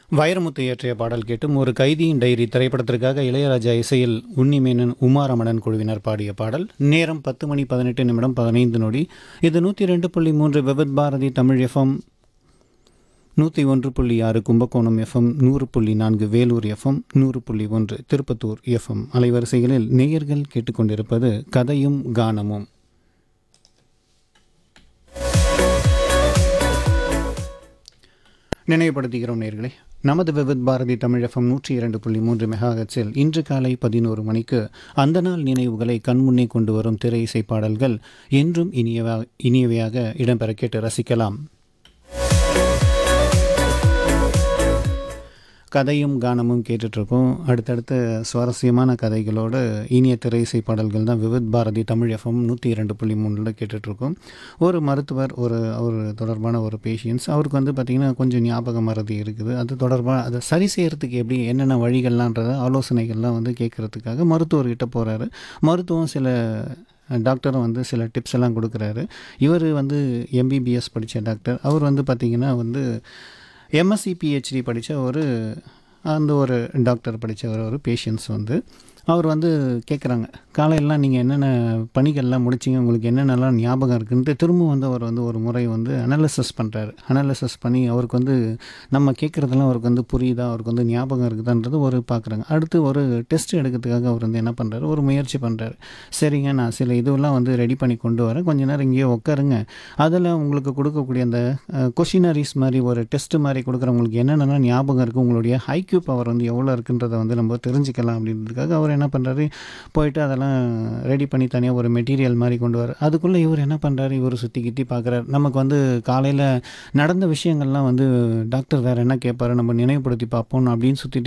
வைரமுத்து இயற்றிய பாடல் கேட்டும் ஒரு கைதியின் டைரி திரைப்படத்திற்காக இளையராஜா இசையில் உன்னிமேனன் உமாரமணன் குழுவினர் பாடிய பாடல் நேரம் பத்து மணி பதினெட்டு நிமிடம் பதினைந்து நொடி இது நூற்றி ரெண்டு புள்ளி மூன்று விபத் பாரதி தமிழ் எஃப்எம் நூற்றி ஒன்று புள்ளி ஆறு கும்பகோணம் எஃப்எம் நூறு புள்ளி நான்கு வேலூர் எஃப்எம் நூறு புள்ளி ஒன்று திருப்பத்தூர் எஃப்எம் அலைவரிசைகளில் நேயர்கள் கேட்டுக்கொண்டிருப்பது கதையும் கானமும் நினைவுபடுத்துகிறோம் நேர்களே நமது விவித் பாரதி தமிழ் எஃப்எம் நூற்றி இரண்டு புள்ளி மூன்று மெகாஹெட்ஸில் இன்று காலை பதினோரு மணிக்கு அந்த நாள் நினைவுகளை கண்முன்னே கொண்டு வரும் திரை இசை பாடல்கள் என்றும் இனியவா இனியவையாக இடம்பெற கேட்டு ரசிக்கலாம் கதையும் கானமும் கேட்டுட்ருக்கோம் அடுத்தடுத்த சுவாரஸ்யமான கதைகளோடு இனிய திரை இசை பாடல்கள் தான் விவித் பாரதி தமிழ் எஃப்எம் நூற்றி இரண்டு புள்ளி மூணில் கேட்டுட்ருக்கோம் ஒரு மருத்துவர் ஒரு அவர் தொடர்பான ஒரு பேஷியன்ஸ் அவருக்கு வந்து பார்த்திங்கன்னா கொஞ்சம் ஞாபக மறதி இருக்குது அது தொடர்பாக அதை சரி செய்கிறதுக்கு எப்படி என்னென்ன வழிகள்லான்றத ஆலோசனைகள்லாம் வந்து கேட்குறதுக்காக மருத்துவர்கிட்ட போகிறாரு மருத்துவம் சில டாக்டரும் வந்து சில டிப்ஸ் எல்லாம் கொடுக்குறாரு இவர் வந்து எம்பிபிஎஸ் படித்த டாக்டர் அவர் வந்து பார்த்திங்கன்னா வந்து எம்எஸ்சி பிஹெச்டி படித்த ஒரு அந்த ஒரு டாக்டர் படித்த ஒரு ஒரு பேஷண்ட்ஸ் வந்து அவர் வந்து கேட்குறாங்க காலையிலலாம் நீங்கள் என்னென்ன பணிகள்லாம் முடிச்சிங்க உங்களுக்கு என்னென்னலாம் ஞாபகம் இருக்குன்ட்டு திரும்ப வந்து அவர் வந்து ஒரு முறை வந்து அனாலிசிஸ் பண்ணுறாரு அனாலிசிஸ் பண்ணி அவருக்கு வந்து நம்ம கேட்குறதெல்லாம் அவருக்கு வந்து புரியுதா அவருக்கு வந்து ஞாபகம் இருக்குதான்றது ஒரு பார்க்குறாங்க அடுத்து ஒரு டெஸ்ட் எடுக்கிறதுக்காக அவர் வந்து என்ன பண்ணுறாரு ஒரு முயற்சி பண்ணுறாரு சரிங்க நான் சில இதுவெல்லாம் வந்து ரெடி பண்ணி கொண்டு வரேன் கொஞ்ச நேரம் இங்கேயே உட்காருங்க அதில் உங்களுக்கு கொடுக்கக்கூடிய அந்த கொஷினரிஸ் மாதிரி ஒரு டெஸ்ட் மாதிரி கொடுக்குறவங்களுக்கு என்னென்னலாம் ஞாபகம் இருக்குது உங்களுடைய ஹைக்யூ பவர் வந்து எவ்வளோ இருக்குன்றதை வந்து நம்ம தெரிஞ்சுக்கலாம் அப்படின்றதுக்காக அவர் என்ன பண்ணுறாரு போயிட்டு அதெல்லாம் ரெடி பண்ணி தனியாக ஒரு மெட்டீரியல் மாதிரி கொண்டு வர அதுக்குள்ளே இவர் என்ன பண்ணுறாரு இவர் சுற்றி கிட்டி பார்க்குறாரு நமக்கு வந்து காலையில் நடந்த விஷயங்கள்லாம் வந்து டாக்டர் வேறு என்ன கேட்பாரு நம்ம நினைவுபடுத்தி பார்ப்போம் அப்படின்னு சுற்றிட்டு